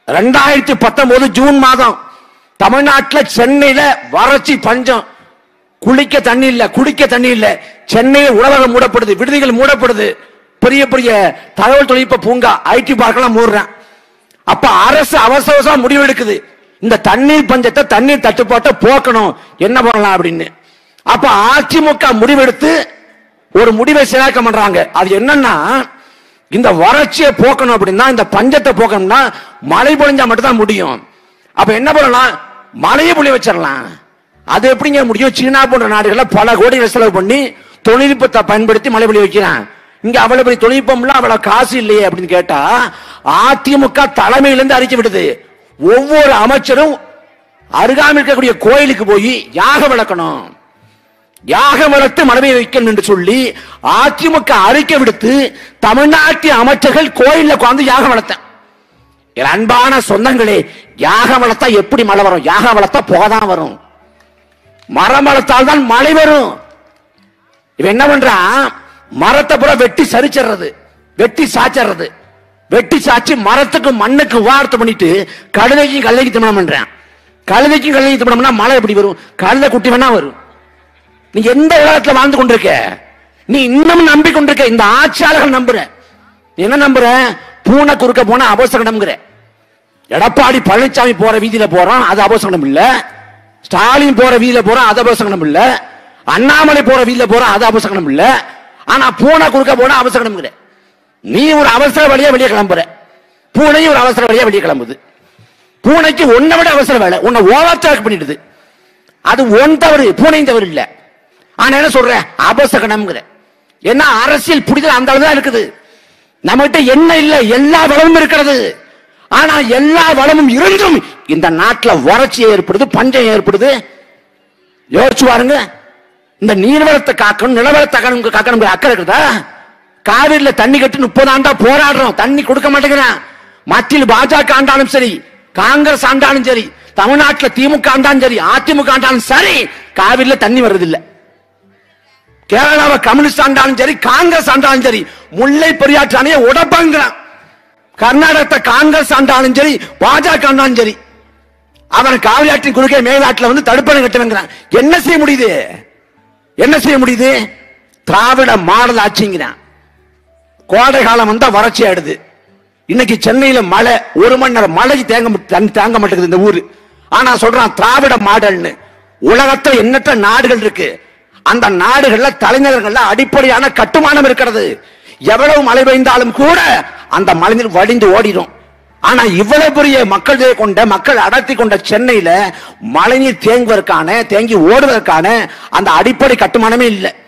ரெண்டாயிரத்தி பத்தொன்பது ஜூன் மாதம் தமிழ்நாட்டுல சென்னையில வறட்சி பஞ்சம் குளிக்க தண்ணி இல்ல குடிக்க தண்ணி இல்ல சென்னையில் உணவகம் மூடப்படுது விடுதிகள் மூடப்படுது பெரிய பெரிய தகவல் தொழில்நுட்ப பூங்கா ஐடி பார்க்கெல்லாம் மூடுறேன் அப்ப அரசு அவசர அவசரமா முடிவு எடுக்குது இந்த தண்ணீர் பஞ்சத்தை தண்ணீர் தட்டுப்பாட்டை போக்கணும் என்ன பண்ணலாம் அப்படின்னு அப்ப அதிமுக முடிவெடுத்து ஒரு முடிவை செயலாக்கம் பண்றாங்க அது என்னன்னா இந்த வறட்சியை போக்கணும் அப்படின்னா இந்த பஞ்சத்தை போக்கணும்னா மழை பொழிஞ்சா மட்டும் தான் முடியும் அப்ப என்ன பண்ணலாம் மழையை பொழிய வச்சிடலாம் அது எப்படிங்க முடியும் சீனா போன்ற நாடுகள்ல பல கோடிகளை செலவு பண்ணி தொழில்நுட்பத்தை பயன்படுத்தி மழை பொழிய வைக்கிறான் இங்க அவ்வளவு பெரிய தொழில்நுட்பம் இல்ல அவ்வளவு காசு இல்லையே அப்படின்னு கேட்டா அதிமுக தலைமையிலிருந்து அறிக்கை விடுது ஒவ்வொரு அமைச்சரும் அருகாமல் இருக்கக்கூடிய கோயிலுக்கு போய் யாக விளக்கணும் யாக வளர்த்து மனைவி வைக்கணும் என்று சொல்லி அதிமுக அறிக்கை விடுத்து தமிழ்நாட்டு அமைச்சர்கள் கோயில்ல உட்கார்ந்து யாக வளர்த்தேன் என் அன்பான சொந்தங்களே யாக வளர்த்தா எப்படி மழை வரும் யாக வளர்த்தா புகைதான் வரும் மரம் வளர்த்தால் தான் மழை வரும் இவன் என்ன பண்றான் மரத்தை பூரா வெட்டி சரிச்சிடுறது வெட்டி சாச்சிடுறது வெட்டி சாச்சி மரத்துக்கு மண்ணுக்கு வார்த்தை பண்ணிட்டு கழுதைக்கும் கழுதைக்கு திருமணம் பண்றான் கழுதைக்கும் கழுதைக்கு திருமணம்னா மழை எப்படி வரும் கழுதை குட்டி வேணா வரும் நீ எந்த உலகத்துல வாழ்ந்து கொண்டிருக்க நீ இன்னும் நம்பி கொண்டிருக்க இந்த ஆட்சியாளர்கள் நம்புற நீ என்ன நம்புற பூனை குறுக்க போனா அபசகனம்ங்கிற எடப்பாடி பழனிசாமி போற வீதியில போறான் அது அபசகனம் இல்ல ஸ்டாலின் போற வீதியில போறான் அது அபசகனம் இல்ல அண்ணாமலை போற வீதியில போறான் அது அபசகனம் இல்ல ஆனா பூனை குறுக்க போனா அபசகனம்ங்கிற நீ ஒரு அவசர வழியா வெளியே கிளம்புற பூனையும் ஒரு அவசர வழியா வெளியே கிளம்புது பூனைக்கு உன்னை விட அவசர வேலை உன்னை ஓவர் பண்ணிடுது அது ஒன் தவறு பூனையும் தவறு இல்ல ஆனா என்ன சொல்ற அபசகனம்ங்கிற என்ன அரசியல் புரிதல் அந்த அளவு தான் இருக்குது நம்மகிட்ட என்ன இல்ல எல்லா வளமும் இருக்கிறது ஆனா எல்லா வளமும் இருந்தும் இந்த நாட்டுல வறட்சி ஏற்படுது பஞ்சம் ஏற்படுது யோசிச்சு பாருங்க இந்த நீர்வளத்தை காக்கணும் நிலவளத்தை காக்கணும் காக்கணும் அக்கறை இருக்குதா காவிரியில தண்ணி கட்டி முப்பது ஆண்டா போராடுறோம் தண்ணி கொடுக்க மாட்டேங்கிறான் மத்தியில் பாஜக ஆண்டாலும் சரி காங்கிரஸ் ஆண்டாலும் சரி தமிழ்நாட்டுல திமுக ஆண்டாலும் சரி அதிமுக ஆண்டாலும் சரி காவிரியில தண்ணி வர்றதில்லை கேரளாவை கம்யூனிஸ்ட் ஆண்டாலும் சரி காங்கிரஸ் ஆண்டாலும் சரி முல்லை பெரியாற்று அணையை உடப்பாங்கிறான் கர்நாடகத்தை காங்கிரஸ் ஆண்டாலும் சரி பாஜக ஆண்டாலும் சரி அவன் காவிரி ஆற்றின் குறுக்கே மேலாட்டில் வந்து தடுப்பணை கட்டுவேங்கிறான் என்ன செய்ய முடியுது என்ன செய்ய முடியுது திராவிட மாடல் ஆட்சிங்கிறான் கோடை காலம் வந்தா வறட்சி ஆயிடுது இன்னைக்கு சென்னையில மழை ஒரு மணி நேரம் மழை தேங்க மட்- தண்ணி தாங்க மாட்டேங்குது இந்த ஊரு ஆனா சொல்றான் திராவிட மாடல்னு உலகத்துல எண்ணற்ற நாடுகள் இருக்கு அந்த நாடுகள்ல தலைநகர்கள்ல அடிப்படையான கட்டுமானம் இருக்கிறது எவ்வளவு மழை பெய்ந்தாலும் கூட அந்த மழைநீர் வடிந்து ஓடிடும் ஆனா இவ்வளவு பெரிய மக்கள் தொகை கொண்ட மக்கள் அடர்த்தி கொண்ட சென்னையில மழைநீர் தேங்குவதற்கான தேங்கி ஓடுவதற்கான அந்த அடிப்படை கட்டுமானமே இல்லை